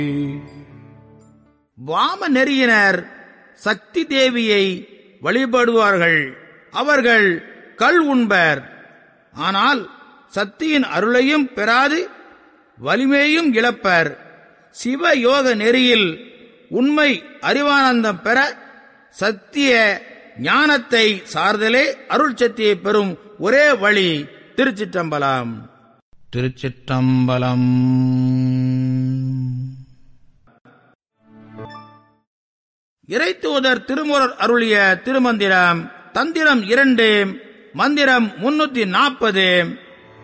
வாம நெறியினர் சக்தி தேவியை வழிபடுவார்கள் அவர்கள் கள் உண்பர் ஆனால் சக்தியின் அருளையும் பெறாது வலிமையும் இழப்பர் சிவ யோக நெறியில் உண்மை அறிவானந்தம் பெற சத்திய ஞானத்தை சார்தலே அருள் சக்தியை பெறும் ஒரே வழி திருச்சிற்றம்பலம் திருச்சிற்றம்பலம் இறைத்தூதர் திருமுறர் அருளிய திருமந்திரம் தந்திரம் இரண்டு மந்திரம் முன்னூத்தி நாற்பது